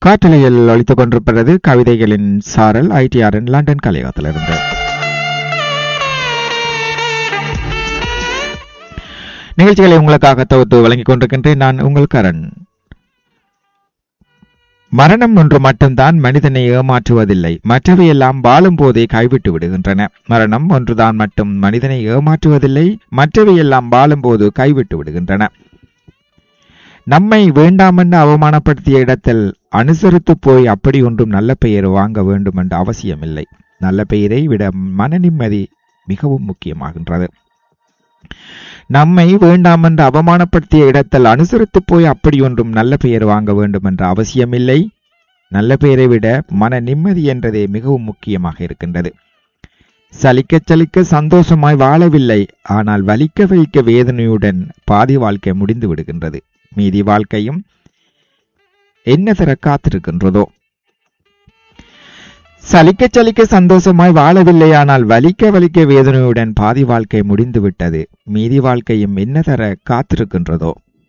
காற்றலையில் ஒழித்துக் கொண்டிருப்பது கவிதைகளின் சாரல் ஐடிஆரின் லண்டன் கலையகத்திலிருந்து நிகழ்ச்சிகளை உங்களுக்காக தொகுத்து வழங்கிக் கொண்டிருக்கின்றேன் நான் உங்கள் கரண் மரணம் ஒன்று மட்டும்தான் மனிதனை ஏமாற்றுவதில்லை மற்றவையெல்லாம் வாழும் போதே கைவிட்டு விடுகின்றன மரணம் ஒன்றுதான் மட்டும் மனிதனை ஏமாற்றுவதில்லை மற்றவையெல்லாம் வாழும்போது கைவிட்டு விடுகின்றன நம்மை வேண்டாமென்று அவமானப்படுத்திய இடத்தில் அனுசரித்து போய் அப்படி ஒன்றும் நல்ல பெயர் வாங்க வேண்டும் என்ற அவசியமில்லை நல்ல பெயரை விட மன நிம்மதி மிகவும் முக்கியமாகின்றது நம்மை வேண்டாமென்று அவமானப்படுத்திய இடத்தில் அனுசரித்து போய் அப்படி ஒன்றும் நல்ல பெயர் வாங்க வேண்டும் என்ற அவசியமில்லை நல்ல பெயரை விட மன நிம்மதி என்றதே மிகவும் முக்கியமாக இருக்கின்றது சலிக்க சலிக்க சந்தோஷமாய் வாழவில்லை ஆனால் வலிக்க வலிக்க வேதனையுடன் பாதி வாழ்க்கை முடிந்து விடுகின்றது மீதி வாழ்க்கையும் என்ன தர காத்திருக்கின்றதோ சலிக்க சலிக்க சந்தோஷமாய் வாழவில்லையானால் வலிக்க வலிக்க வேதனையுடன் பாதி வாழ்க்கை முடிந்து விட்டது மீதி வாழ்க்கையும் என்ன தர காத்திருக்கின்றதோ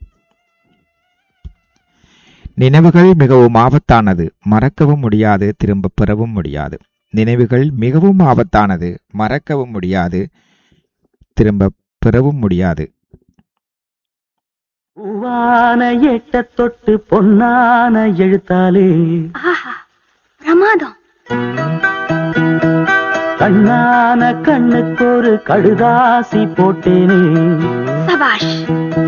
நினைவுகள் மிகவும் ஆபத்தானது மறக்கவும் முடியாது திரும்ப பெறவும் முடியாது நினைவுகள் மிகவும் ஆபத்தானது மறக்கவும் முடியாது திரும்ப பெறவும் முடியாது பூவான எட்ட தொட்டு பொன்னான எழுத்தாலே ஆஹா பிரமாதம் கண்ணான கண்ணுக்கு ஒரு கடுதாசி போட்டேனே சபாஷ்